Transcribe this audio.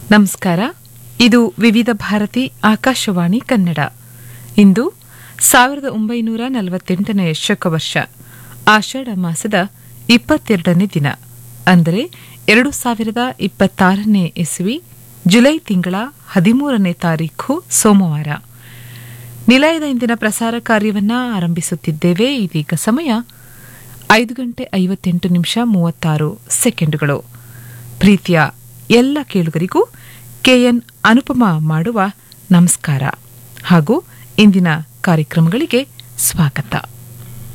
ನಮಸ್ಕಾರ ಇದು ವಿವಿಧ ಭಾರತಿ ಆಕಾಶವಾಣಿ ಕನ್ನಡ ಇಂದು ಸಾವಿರದ ಒಂಬೈನೂರ ನಲವತ್ತೆಂಟನೇ ಶಕವರ್ಷ ಆಷಾಢ ಮಾಸದ ಇಪ್ಪತ್ತೆರಡನೇ ದಿನ ಅಂದರೆ ಎರಡು ಸಾವಿರದ ಇಪ್ಪತ್ತಾರನೇ ಇಸ್ವಿ ಜುಲೈ ತಿಂಗಳ ಹದಿಮೂರನೇ ತಾರೀಖು ಸೋಮವಾರ ನಿಲಯದ ಇಂದಿನ ಪ್ರಸಾರ ಕಾರ್ಯವನ್ನ ಆರಂಭಿಸುತ್ತಿದ್ದೇವೆ ಇದೀಗ ಸಮಯ ಐದು ಗಂಟೆ ಐವತ್ತೆಂಟು ನಿಮಿಷ ಮೂವತ್ತಾರು ಸೆಕೆಂಡುಗಳು ಪ್ರೀತಿಯ ಎಲ್ಲ ಕೇಳುಗರಿಗೂ ಕೆಎನ್ ಅನುಪಮ ಮಾಡುವ ನಮಸ್ಕಾರ ಹಾಗೂ ಇಂದಿನ ಕಾರ್ಯಕ್ರಮಗಳಿಗೆ ಸ್ವಾಗತ